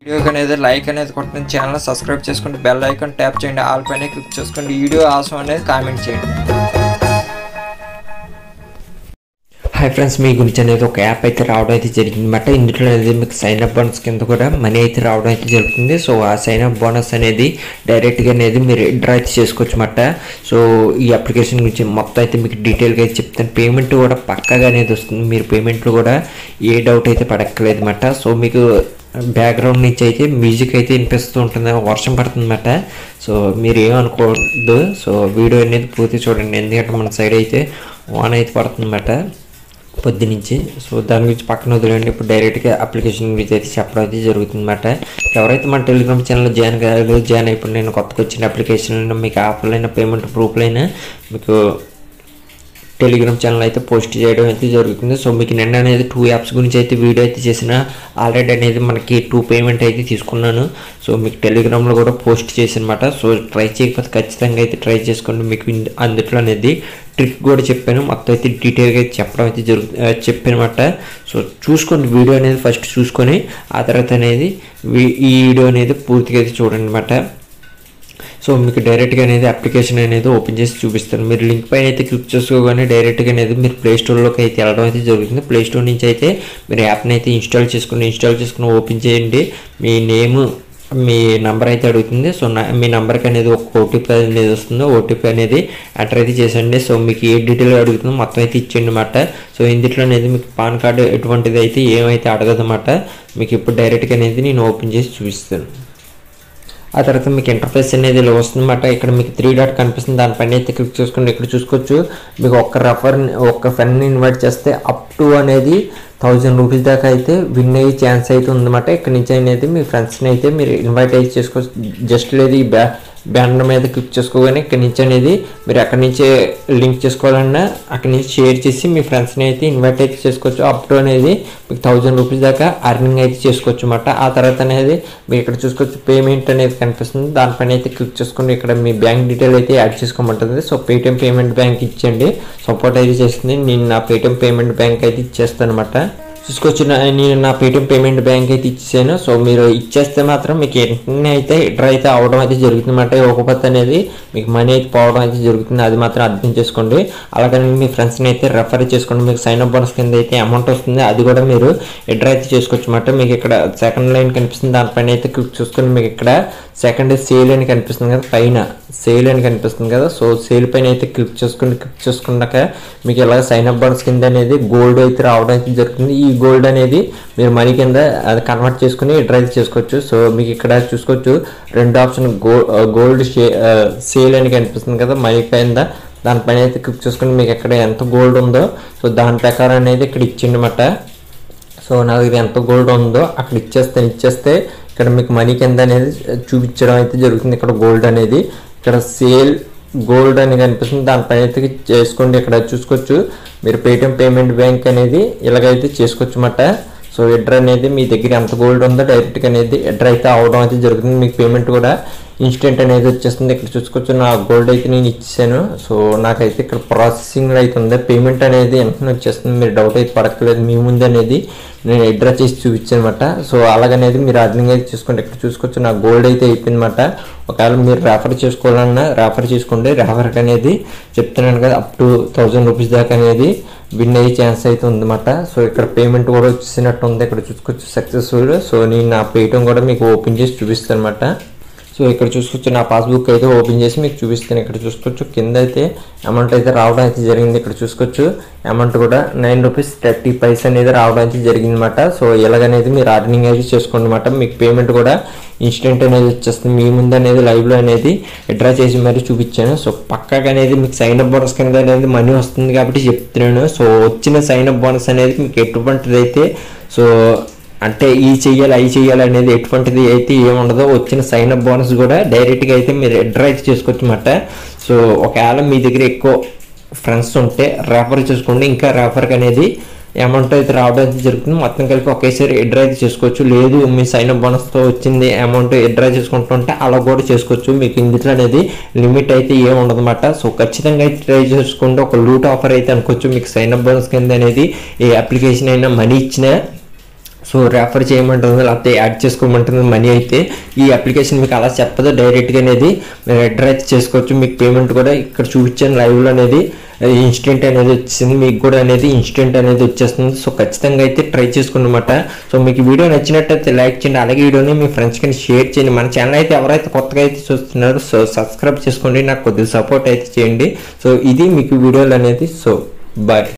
వీడియోకి అనేది లైక్ అనేది కొట్టండి ఛానల్ సబ్స్క్రైబ్ చేసుకోండి బెల్ ఐకాన్ ట్యాప్ చేయండి ఆల్ పైన క్లిక్ చేసుకోండి వీడియో ఆసం అనేది కామెంట్ చేయండి హాయ్ ఫ్రెండ్స్ మీ గురించి అనేది ఒక యాప్ అయితే రావడం అయితే జరిగింది అనమాట ఇందులో అనేది మీకు సైన్ అప్ బోనస్ కింద కూడా మనీ అయితే రావడం అయితే జరుగుతుంది సో ఆ సైన్ అప్ బోనస్ అనేది డైరెక్ట్గా అనేది మీరు డ్రా అయితే చేసుకోవచ్చు అనమాట సో ఈ అప్లికేషన్ గురించి మొత్తం అయితే మీకు డీటెయిల్గా అయితే చెప్తాను పేమెంట్ కూడా పక్కగా అనేది వస్తుంది మీరు పేమెంట్లు కూడా ఏ డౌట్ అయితే పడక్కలేదు అనమాట సో మీకు బ్యాక్గ్రౌండ్ నుంచి అయితే మ్యూజిక్ అయితే వినిపిస్తూ ఉంటుంది వర్షం పడుతుందన్నమాట సో మీరు ఏమనుకోవద్దు సో వీడియో అనేది పూర్తి చూడండి ఎందుకంటే మన సైడ్ అయితే వాన్ అయితే పడుతుందన్నమాట పొద్దునుంచి సో దాని గురించి పక్కన వదిలేండి ఇప్పుడు డైరెక్ట్గా అప్లికేషన్ గురించి అయితే చెప్పడం అయితే జరుగుతుందన్నమాట ఎవరైతే మన టెలిగ్రామ్ ఛానల్ జాయిన్ కాలేదు జాయిన్ అయిపోయి నేను కొత్తగా వచ్చిన అప్లికేషన్ మీకు ఆఫర్లైన పేమెంట్ ప్రూఫ్లైనా మీకు టెలిగ్రామ్ ఛానల్ అయితే పోస్ట్ చేయడం అయితే జరుగుతుంది సో మీకు నిన్న అనేది టూ యాప్స్ గురించి అయితే వీడియో అయితే చేసిన ఆల్రెడీ అనేది మనకి టూ పేమెంట్ అయితే తీసుకున్నాను సో మీకు టెలిగ్రామ్లో కూడా పోస్ట్ చేసినమాట సో ట్రై చేయకపోతే ఖచ్చితంగా అయితే ట్రై చేసుకోండి మీకు ఇన్- అందులో అనేది ట్రిక్ కూడా చెప్పాను మొత్తం అయితే డీటెయిల్గా అయితే చెప్పడం అయితే జరుగు చెప్పానమాట సో చూసుకోండి వీడియో అనేది ఫస్ట్ చూసుకొని ఆ తర్వాత అనేది వీ- ఈ వీడియో అనేది పూర్తిగా అయితే చూడండి అనమాట సో మీకు డైరెక్ట్గా అనేది అప్లికేషన్ అనేది ఓపెన్ చేసి చూపిస్తాను మీరు లింక్ పైన అయితే క్లిక్ చేసుకోగానే డైరెక్ట్గా అనేది మీరు ప్లే స్టోర్లోకి అయితే వెళ్ళడం అయితే జరుగుతుంది ప్లే స్టోర్ నుంచి అయితే మీరు యాప్ని అయితే ఇన్స్టాల్ చేసుకుని ఇన్స్టాల్ చేసుకుని ఓపెన్ చేయండి మీ నేమ్ మీ నెంబర్ అయితే అడుగుతుంది సో నా మీ నెంబర్కి అనేది ఒక ఓటీపీ అనేది వస్తుంది ఓటీపీ అనేది ఎంటర్ అయితే చేసండి సో మీకు ఏ డీటెయిల్ అడుగుతుందో మొత్తం అయితే ఇచ్చేయండి అనమాట సో ఇందులో అనేది మీకు పాన్ కార్డు ఎటువంటిది అయితే ఏమైతే అడగదన్నమాట మీకు ఇప్పుడు డైరెక్ట్గా అనేది నేను ఓపెన్ చేసి చూపిస్తాను ఆ తర్వాత మీకు ఇంటర్ఫేస్ అనేది ఇలా వస్తుందన్నమాట ఇక్కడ మీకు త్రీ డాట్ కనిపిస్తుంది దానిపైన అయితే క్లిక్ చేసుకోండి ఇక్కడ చూసుకోవచ్చు మీకు ఒక్క రెఫర్ ఒక్క ఫ్రెండ్ని ఇన్వైట్ చేస్తే అప్ టు అనేది థౌజండ్ రూపీస్ దాకా అయితే విన్ అయ్యే ఛాన్స్ అయితే ఉందన్నమాట ఇక్కడ నుంచి అనేది మీ ఫ్రెండ్స్ని అయితే మీరు ఇన్వైట్ అయితే చేసుకోవచ్చు జస్ట్ లేదు ఈ బ్యా బ్యానర్ మీద క్లిక్ చేసుకోగానే ఇక్కడ నుంచి అనేది మీరు అక్కడి నుంచే లింక్ చేసుకోవాలన్నా అక్కడి నుంచి షేర్ చేసి మీ ఫ్రెండ్స్ని అయితే ఇన్వైట్ అయితే చేసుకోవచ్చు అప్ టు అనేది మీకు థౌజండ్ రూపీస్ దాకా అర్నింగ్ అయితే చేసుకోవచ్చు అన్నమాట ఆ తర్వాత అనేది మీరు ఇక్కడ చూసుకోవచ్చు పేమెంట్ అనేది కనిపిస్తుంది దానిపైన అయితే క్లిక్ చేసుకుని ఇక్కడ మీ బ్యాంక్ డీటెయిల్ అయితే యాడ్ చేసుకోమంటుంది సో పేటిఎం పేమెంట్ బ్యాంక్ ఇచ్చండి సపోర్ట్ అయితే చేస్తుంది నేను నా పేటిఎం పేమెంట్ బ్యాంక్ అయితే ఇచ్చేస్తాను అనమాట చూసుకోవచ్చు నా- నేను నా పేటిఎం పేమెంట్ బ్యాంక్ అయితే ఇచ్చేసాను సో మీరు ఇచ్చేస్తే మాత్రం మీకు వెంటనే అయితే డ్రా అయితే అవడం అయితే జరుగుతుంది అన్నమాట ఒక్కొక్కటి అనేది మీకు మనీ అయితే పోవడం అయితే జరుగుతుంది అది మాత్రం అర్థం చేసుకోండి అలాగని మీ ఫ్రెండ్స్ని అయితే రెఫర్ చేసుకోండి మీకు సైన్ అప్ బోనస్ కింద అయితే అమౌంట్ వస్తుంది అది కూడా మీరు డ్రా అయితే చేసుకోవచ్చు అన్నమాట మీకు ఇక్కడ సెకండ్ లైన్ కనిపిస్తుంది దానిపైన అయితే క్లిక్ చూసుకొని మీకు ఇక్కడ సెకండ్ సేల్ అని కనిపిస్తుంది కదా పైన సేల్ అని కనిపిస్తుంది కదా సో సేల్ పైన అయితే క్లిక్ చేసుకుని క్లిక్ చేసుకున్నాక మీకు ఇలా సైన్ అప్ బోనస్ కింద అనేది గోల్డ్ అయితే రావడం అయితే జరుగుతుంది ఈ గోల్డ్ అనేది మీరు మనీ కింద అది కన్వర్ట్ చేసుకుని డ్రైవ్ చేసుకోవచ్చు సో మీకు ఇక్కడ చూసుకోవచ్చు రెండు ఆప్షన్ గో గోల్డ్ షే సేల్ అని కనిపిస్తుంది కదా మనీ కింద దానిపైన అయితే క్లిక్ చేసుకుని మీకు ఎక్కడ ఎంత గోల్డ్ ఉందో సో దాని ప్రకారం అనేది ఇక్కడ ఇచ్చిండి అన్నమాట సో నా దగ్గర ఎంత గోల్డ్ ఉందో అక్కడ ఇచ్చేస్తే ఇచ్చేస్తే ఇక్కడ మీకు మనీ కింద అనేది చూపించడం అయితే జరుగుతుంది ఇక్కడ గోల్డ్ అనేది ఇక్కడ సేల్ గోల్డ్ అని కనిపిస్తుంది దానిపైన అయితే చేసుకోండి ఇక్కడ చూసుకోవచ్చు మీరు పేటిఎం పేమెంట్ బ్యాంక్ అనేది ఇలాగైతే చేసుకోవచ్చు అన్నమాట సో ఎడ్ర అనేది మీ దగ్గర ఎంత గోల్డ్ ఉందో డైరెక్ట్గా అనేది ఎడ్ర అయితే అవడం అయితే జరుగుతుంది మీకు పేమెంట్ కూడా ఇన్స్టెంట్ అనేది వచ్చేస్తుంది ఇక్కడ చూసుకోవచ్చు నా గోల్డ్ అయితే నేను ఇచ్చాను సో నాకైతే ఇక్కడ ప్రాసెసింగ్ అయితే ఉంది పేమెంట్ అనేది వెంటనే వచ్చేస్తుంది మీరు డౌట్ అయితే పడక్కలేదు మీ ముందు అనేది నేను ఎడ్రా చేసి చూపించాను అనమాట సో అలాగనేది మీరు అర్థం అయితే చూసుకోండి ఇక్కడ చూసుకోవచ్చు నా గోల్డ్ అయితే అయిపోయింది అనమాట ఒకవేళ మీరు రెఫర్ చేసుకోవాలన్నా రెఫర్ చేసుకోండి రెఫర్కి అనేది చెప్తున్నాను కదా అప్ టు థౌజండ్ రూపీస్ దాకా అనేది విన్ అయ్యే ఛాన్స్ అయితే ఉందన్నమాట సో ఇక్కడ పేమెంట్ కూడా వచ్చేసినట్టు ఉంది ఇక్కడ చూసుకోవచ్చు సక్సెస్ఫుల్ సో నేను నా పేటిఎం కూడా మీకు ఓపెన్ చేసి చూపిస్తాను అనమాట సో ఇక్కడ చూసుకోవచ్చు నా పాస్బుక్ అయితే ఓపెన్ చేసి మీకు చూపిస్తాను ఇక్కడ చూసుకోవచ్చు కింద అయితే అమౌంట్ అయితే రావడం అయితే జరిగింది ఇక్కడ చూసుకోవచ్చు అమౌంట్ కూడా నైన్ రూపీస్ థర్టీ పైస్ అనేది రావడం అయితే జరిగింది అనమాట సో ఎలాగనేది మీరు అర్నింగ్ అయితే చేసుకోండి అనమాట మీకు పేమెంట్ కూడా ఇన్స్టెంట్ అనేది వచ్చేస్తుంది మీ ముందు అనేది లైవ్లో అనేది డ్రా చేసి మరీ చూపించాను సో పక్కగా అనేది మీకు సైన్ అప్ బోనస్ కింద అనేది మనీ వస్తుంది కాబట్టి చెప్తున్నాను సో వచ్చిన సైన్ అప్ బోనస్ అనేది మీకు ఎటువంటిది అయితే సో అంటే ఈ చెయ్యాలి అవి చెయ్యాలి అనేది ఎటువంటిది అయితే ఏముండదో వచ్చిన సైన్ అప్ బోనస్ కూడా డైరెక్ట్గా అయితే మీరు ఎడ్రా అయితే చేసుకోవచ్చు అన్నమాట సో ఒకవేళ మీ దగ్గర ఎక్కువ ఫ్రెండ్స్ ఉంటే రెఫర్ చేసుకోండి ఇంకా రెఫర్కి అనేది అమౌంట్ అయితే రావడం అయితే జరుగుతుంది మొత్తం కలిపి ఒకేసారి ఎడ్రా అయితే చేసుకోవచ్చు లేదు మీ సైన్ అప్ బోనస్తో వచ్చింది అమౌంట్ ఎడ్రా చేసుకుంటుంటే అలా కూడా చేసుకోవచ్చు మీకు ఇందులో అనేది లిమిట్ అయితే ఏమి ఉండదన్నమాట సో ఖచ్చితంగా అయితే ట్రై చేసుకోండి ఒక లూట్ ఆఫర్ అయితే అనుకోవచ్చు మీకు సైన్ అప్ బోనస్ కింద అనేది ఏ అప్లికేషన్ అయినా మనీ ఇచ్చినా సో రెఫర్ చేయమంటుంది లేకపోతే యాడ్ చేసుకోమంటుంది మనీ అయితే ఈ అప్లికేషన్ మీకు అలా చెప్పదు డైరెక్ట్గా అనేది మీరు ఎంటర్ అయితే చేసుకోవచ్చు మీకు పేమెంట్ కూడా ఇక్కడ చూపించాను లైవ్లో అనేది ఇన్స్టెంట్ అనేది వచ్చింది మీకు కూడా అనేది ఇన్స్టెంట్ అనేది వచ్చేస్తుంది సో ఖచ్చితంగా అయితే ట్రై చేసుకున్నమాట సో మీకు ఈ వీడియో నచ్చినట్టయితే లైక్ చేయండి అలాగే వీడియోని మీ ఫ్రెండ్స్ కి షేర్ చేయండి మన ఛానల్ అయితే ఎవరైతే కొత్తగా అయితే చూస్తున్నారో సో సబ్స్క్రైబ్ చేసుకోండి నాకు కొద్దిగా సపోర్ట్ అయితే చేయండి సో ఇది మీకు వీడియోలు అనేది సో బాయ్